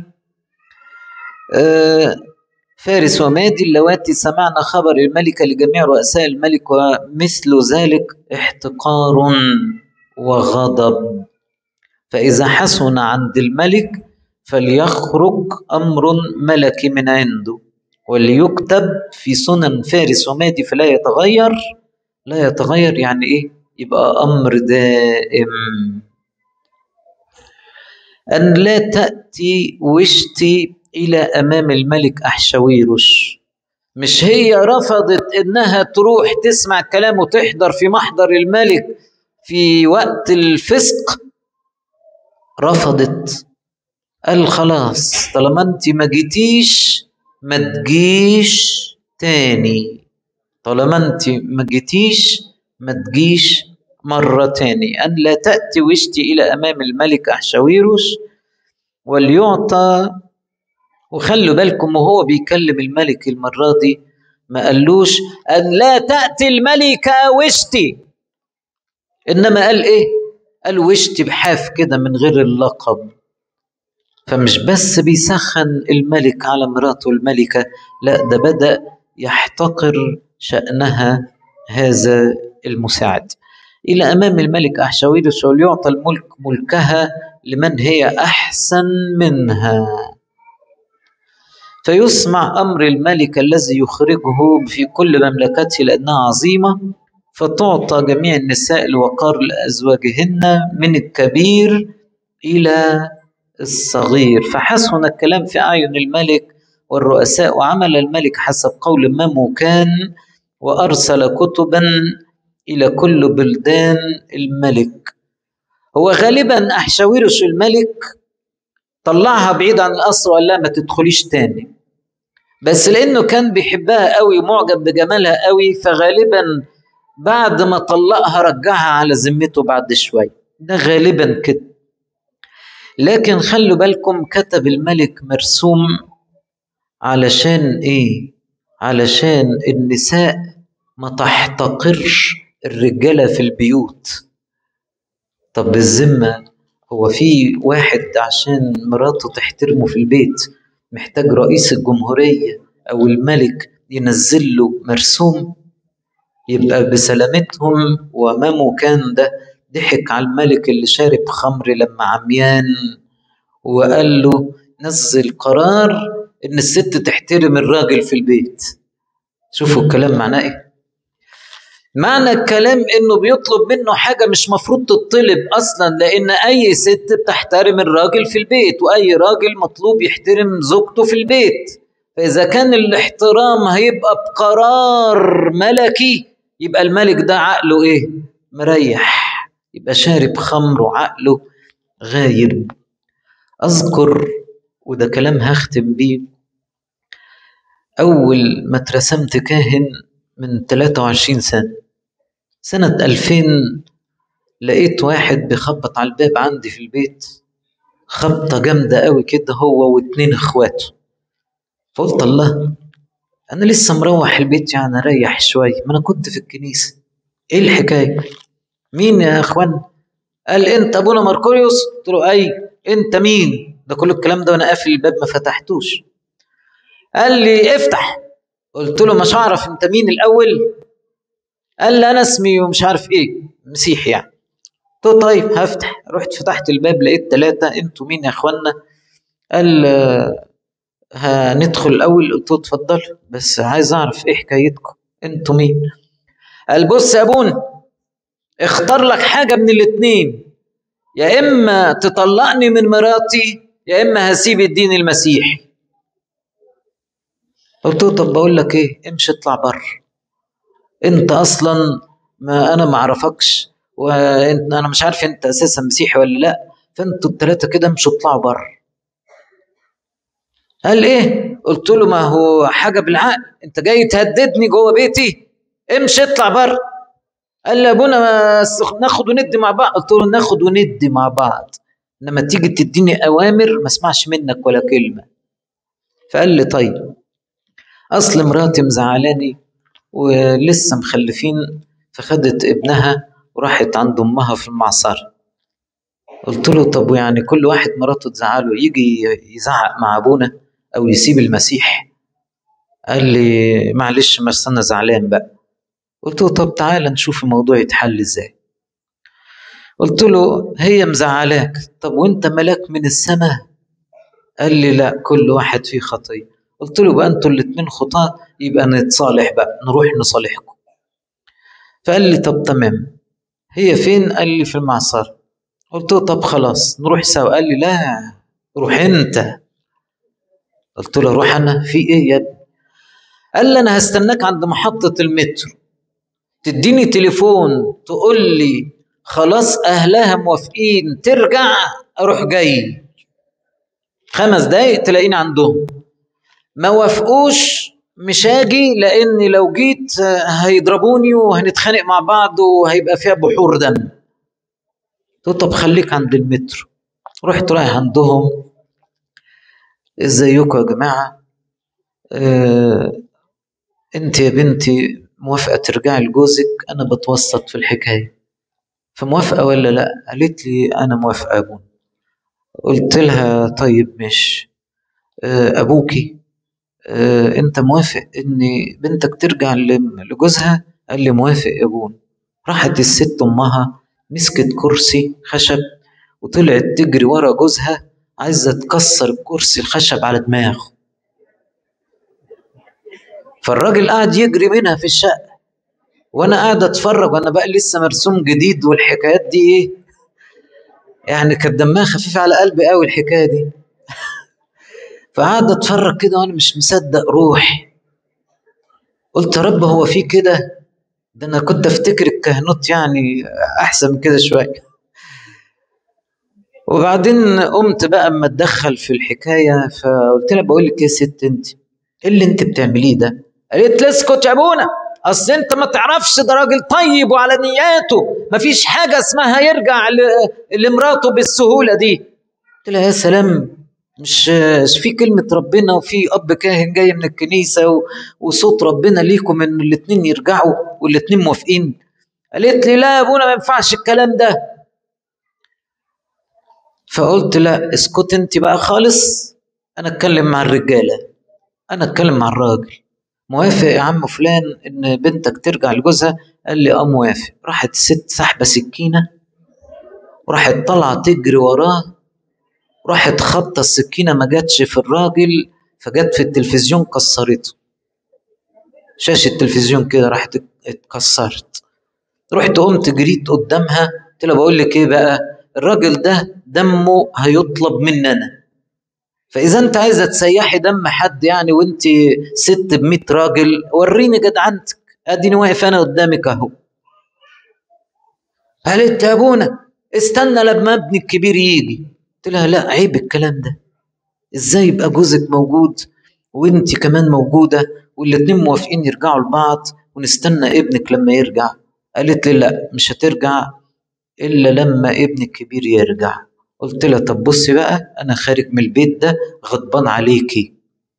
آه فارس ومادي اللواتي سمعنا خبر الملكة لجميع رؤساء الملك ومثل ذلك احتقار وغضب فإذا حسن عند الملك فليخرج أمر ملكي من عنده وليكتب في سنن فارس ومادي فلا يتغير لا يتغير يعني إيه يبقى أمر دائم أن لا تأتي وشتي إلى أمام الملك أحشويرش مش هي رفضت إنها تروح تسمع كلامه وتحضر في محضر الملك في وقت الفسق رفضت قال خلاص طالما انت ما جيتيش ما تجيش تاني طالما انت ما جيتيش ما تجيش مرة تاني أن لا تأتي وشتي إلى أمام الملك أحشويروس وليعطى وخلوا بالكم وهو بيكلم الملك المرة دي ما قالوش أن لا تأتي الملكة وشتي إنما قال إيه؟ قال وشتي بحاف كده من غير اللقب فمش بس بيسخن الملك على مراته الملكة لا ده بدأ يحتقر شأنها هذا المساعد إلى أمام الملك أحشويرس وليعطى الملك ملكها لمن هي أحسن منها فيسمع أمر الملك الذي يخرجه في كل مملكته لأنها عظيمة فتعطى جميع النساء الوقار لأزواجهن من الكبير إلى الصغير فحسن الكلام في أعين الملك والرؤساء وعمل الملك حسب قول ماموكان وأرسل كتبا إلى كل بلدان الملك هو غالبا أحشاويرش الملك طلعها بعيد عن القصر وقال لها ما تدخليش تاني بس لأنه كان بيحبها قوي معجب بجمالها قوي فغالبا بعد ما طلقها رجعها على ذمته بعد شوية ده غالبا كده لكن خلوا بالكم كتب الملك مرسوم علشان ايه علشان النساء ما تحتقرش الرجاله في البيوت طب بالذمه هو في واحد عشان مراته تحترمه في البيت محتاج رئيس الجمهوريه او الملك ينزل له مرسوم يبقى بسلامتهم ومامو كان ده ضحك على الملك اللي شارب خمر لما عميان وقال له نزل قرار ان الست تحترم الراجل في البيت شوفوا الكلام معناه ايه معنى الكلام انه بيطلب منه حاجه مش مفروض تطلب اصلا لان اي ست بتحترم الراجل في البيت واي راجل مطلوب يحترم زوجته في البيت فاذا كان الاحترام هيبقى بقرار ملكي يبقى الملك ده عقله ايه مريح يبقى شارب خمر وعقله غايب أذكر وده كلام هختم بيه أول ما اترسمت كاهن من 23 سنة سنة 2000 لقيت واحد بيخبط على الباب عندي في البيت خبطة جامدة قوي كده هو واتنين اخواته فقلت الله أنا لسه مروح البيت يعني أريح شوية ما أنا كنت في الكنيسة إيه الحكاية؟ مين يا اخوان قال انت ابونا ماركوريوس قلت له اي انت مين ده كل الكلام ده وانا قافل الباب ما فتحتوش قال لي افتح قلت له مش هعرف انت مين الاول قال لي انا اسمي ومش عارف ايه مسيحي يعني قلت له طيب هفتح رحت فتحت الباب لقيت ثلاثة انتوا مين يا اخوانا قال هندخل الاول قلت له اتفضل بس عايز اعرف ايه حكايتكم انتوا مين قال بص يا ابونا اختار لك حاجة من الاتنين يا إما تطلقني من مراتي يا إما هسيب الدين المسيحي قلت له طب بقول لك ايه امشي اطلع بره انت اصلا ما انا ما اعرفكش وانت انا مش عارف انت اساسا مسيحي ولا لا فانتوا الثلاثه كده امشوا اطلعوا بره قال ايه قلت له ما هو حاجه بالعقل انت جاي تهددني جوه بيتي امشي اطلع بره قال لي ابونا ناخد وندي مع بعض قلت له ناخد وندي مع بعض لما تيجي تديني اوامر ما اسمعش منك ولا كلمه فقال لي طيب اصل مراتي مزعلاني ولسه مخلفين فخدت ابنها وراحت عند امها في المعصره قلت له طب ويعني كل واحد مراته تزعله يجي يزعق مع ابونا او يسيب المسيح قال لي معلش بس انا زعلان بقى قلت له طب تعالى نشوف الموضوع يتحل ازاي قلت له هي مزعلاك طب وانت ملاك من السماء قال لي لا كل واحد فيه خطيه قلت له بقى انتوا الاتنين خطاة يبقى نتصالح بقى نروح نصالحكم فقال لي طب تمام هي فين قال لي في المعصرة قلت له طب خلاص نروح سوا قال لي لا روح انت قلت له روح انا في ايه يا ابني قال لي انا هستناك عند محطة المترو تديني تليفون تقول لي خلاص اهلها موافقين ترجع اروح جاي خمس دقايق تلاقيني عندهم ما وافقوش مش هاجي لاني لو جيت هيضربوني وهنتخانق مع بعض وهيبقى فيها بحور دم قلت طب خليك عند المترو رحت رايح عندهم ازيكم يا جماعه آه انت يا بنتي موافقه ترجعي لجوزك انا بتوسط في الحكايه فموافقه ولا لا قالت لي انا موافقه يا ابونا قلت لها طيب مش آه ابوكي آه انت موافق ان بنتك ترجع لجوزها قال لي موافق يا ابونا راحت الست امها مسكت كرسي خشب وطلعت تجري ورا جوزها عايزه تكسر الكرسي الخشب على دماغه فالراجل قاعد يجري منها في الشقه وانا قاعد اتفرج وانا بقى لسه مرسوم جديد والحكايات دي ايه يعني كانت دمها خفيف على قلبي قوي الحكايه دي فقعد اتفرج كده وانا مش مصدق روحي قلت يا رب هو في كده ده انا كنت افتكر الكهنوت يعني احسن من كده شويه وبعدين قمت بقى اما اتدخل في الحكايه فقلت لها بقول لك يا ست انت ايه اللي انت بتعمليه ده؟ قالت لي اسكت يا ابونا اصل انت ما تعرفش ده راجل طيب وعلى نياته مفيش حاجه اسمها يرجع لمراته بالسهوله دي قلت لها يا سلام مش مش في كلمة ربنا وفي أب كاهن جاي من الكنيسة و... وصوت ربنا ليكم إن الاتنين يرجعوا والاتنين موافقين قالت لي لا يا أبونا ما ينفعش الكلام ده فقلت لا اسكت انت بقى خالص انا اتكلم مع الرجاله انا اتكلم مع الراجل موافق يا عم فلان ان بنتك ترجع لجوزها قال لي اه موافق راحت الست سحبه سكينه وراحت طالعه تجري وراه راحت خبطه السكينه ما جاتش في الراجل فجت في التلفزيون كسرته شاشه التلفزيون كده راحت اتكسرت رحت قمت جريت قدامها قلت لها بقول لك ايه بقى الراجل ده دمه هيطلب مننا فاذا انت عايزه تسيحي دم حد يعني وانت ست ب 100 راجل وريني جدعنتك اديني واقف انا قدامك اهو قالت يا ابونا استنى لما ابني الكبير يجي قلت لها لا عيب الكلام ده ازاي يبقى جوزك موجود وانت كمان موجوده والاتنين موافقين يرجعوا لبعض ونستنى ابنك لما يرجع قالت لي لا مش هترجع الا لما ابني الكبير يرجع قلت لها طب بصي بقى انا خارج من البيت ده غضبان عليكي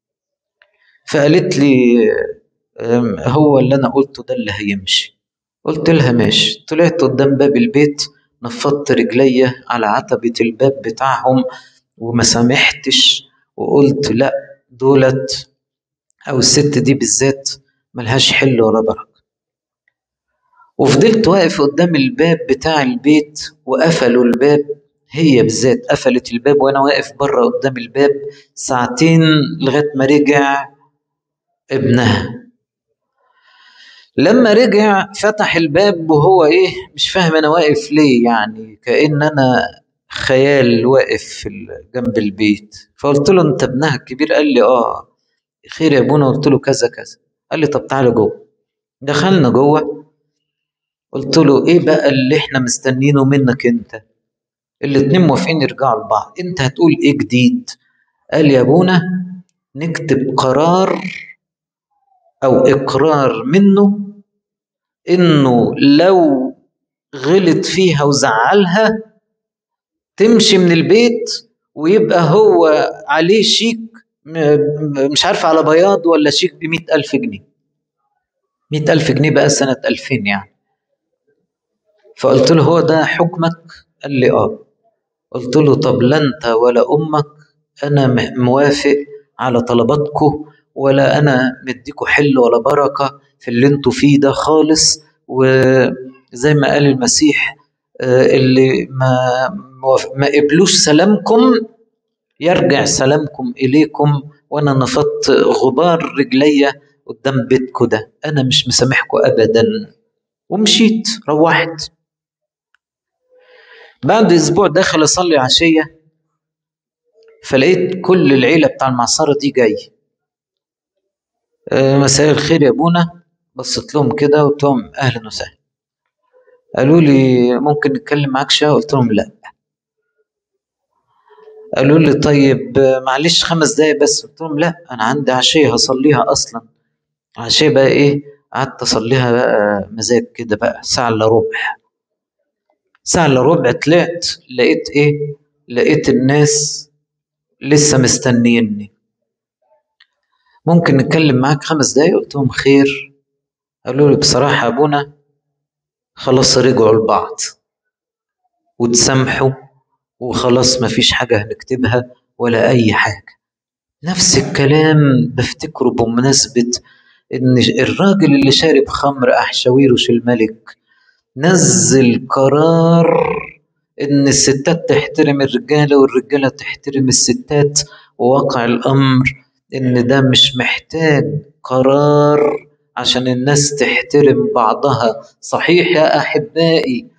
فقالت لي هو اللي انا قلته ده اللي هيمشي قلت لها ماشي طلعت قدام باب البيت نفضت رجليا على عتبة الباب بتاعهم وما سامحتش وقلت لا دولت او الست دي بالذات ملهاش حل ولا بركة وفضلت واقف قدام الباب بتاع البيت وقفلوا الباب هي بالذات قفلت الباب وانا واقف بره قدام الباب ساعتين لغايه ما رجع ابنها لما رجع فتح الباب وهو ايه مش فاهم انا واقف ليه يعني كأن انا خيال واقف جنب البيت فقلت له انت ابنها الكبير قال لي اه خير يا ابونا قلت له كذا كذا قال لي طب تعالى جوه دخلنا جوه قلت له ايه بقى اللي احنا مستنينه منك انت الاتنين موافقين يرجعوا لبعض انت هتقول ايه جديد قال يا ابونا نكتب قرار او اقرار منه إنه لو غلط فيها وزعلها تمشي من البيت ويبقى هو عليه شيك مش عارف على بياض ولا شيك بمئة ألف جنيه مئة ألف جنيه بقى سنة ألفين يعني فقلت له هو ده حكمك قال لي اه قلت له طب لا انت ولا امك انا موافق على طلباتكم ولا انا مديكوا حل ولا بركه في اللي انتوا فيه ده خالص وزي ما قال المسيح اللي ما ما قبلوش سلامكم يرجع سلامكم اليكم وانا نفضت غبار رجليا قدام بيتكم ده انا مش مسامحكم ابدا ومشيت روحت بعد اسبوع داخل اصلي عشيه فلقيت كل العيله بتاع المعصره دي جاي أه مساء الخير يا ابونا بصيت لهم كده وقلت لهم اهلا وسهلا قالوا لي ممكن نتكلم معاك شويه قلت لهم لا قالوا لي طيب معلش خمس دقايق بس قلت لهم لا انا عندي عشيه هصليها اصلا عشيه بقى ايه قعدت اصليها بقى مزاج كده بقى ساعه الا ربع ساعه الا ربع طلعت لقيت ايه لقيت الناس لسه مستنيني ممكن نتكلم معاك خمس دقايق قلت لهم خير قالوا لي بصراحه يا ابونا خلاص رجعوا لبعض وتسامحوا وخلاص مفيش حاجة هنكتبها ولا أي حاجة نفس الكلام بفتكره بمناسبة إن الراجل اللي شارب خمر أحشاويروش الملك نزل قرار إن الستات تحترم الرجالة والرجالة تحترم الستات وواقع الأمر إن ده مش محتاج قرار عشان الناس تحترم بعضها صحيح يا أحبائي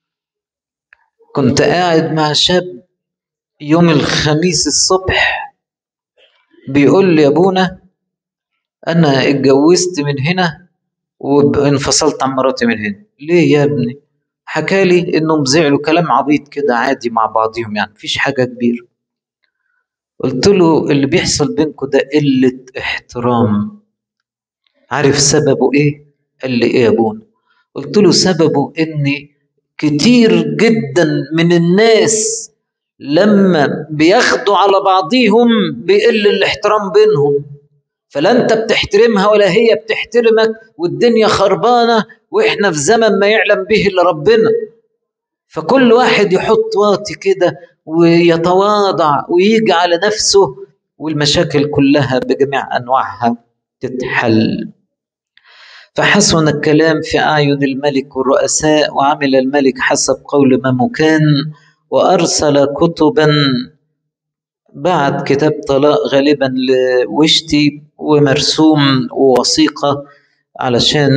كنت قاعد مع شاب يوم الخميس الصبح بيقول لي يا ابونا انا اتجوزت من هنا وانفصلت عن مراتي من هنا ليه يا ابني حكى لي انهم زعلوا كلام عبيط كده عادي مع بعضهم يعني مفيش حاجه كبيره قلت له اللي بيحصل بينكم ده قله احترام عارف سببه ايه قال لي ايه يا ابونا قلت له سببه اني كتير جدا من الناس لما بياخدوا على بعضيهم بيقل الاحترام بينهم فلا انت بتحترمها ولا هي بتحترمك والدنيا خربانه واحنا في زمن ما يعلم به الا ربنا فكل واحد يحط واطي كده ويتواضع ويجي على نفسه والمشاكل كلها بجميع انواعها تتحل فحسن الكلام في أعين الملك والرؤساء وعمل الملك حسب قول ممكان وأرسل كتبا بعت كتاب طلاق غالبا لوشتي ومرسوم ووثيقة علشان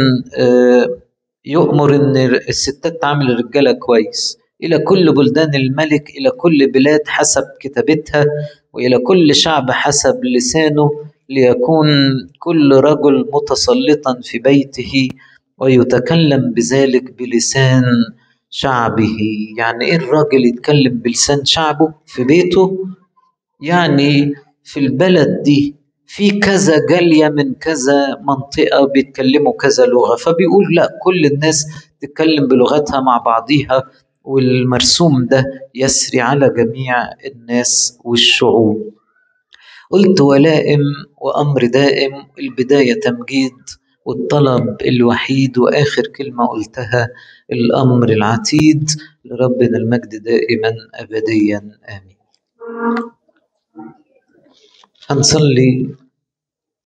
يؤمر ان الستات تعامل الرجالة كويس إلى كل بلدان الملك إلى كل بلاد حسب كتابتها وإلى كل شعب حسب لسانه ليكون كل رجل متسلطا في بيته ويتكلم بذلك بلسان شعبه يعني ايه الراجل يتكلم بلسان شعبه في بيته يعني في البلد دي في كذا جالية من كذا منطقة بيتكلموا كذا لغة فبيقول لا كل الناس تتكلم بلغتها مع بعضيها والمرسوم ده يسري على جميع الناس والشعوب قلت ولائم وأمر دائم البداية تمجيد والطلب الوحيد وآخر كلمة قلتها الأمر العتيد لربنا المجد دائما أبديا آمين هنصلي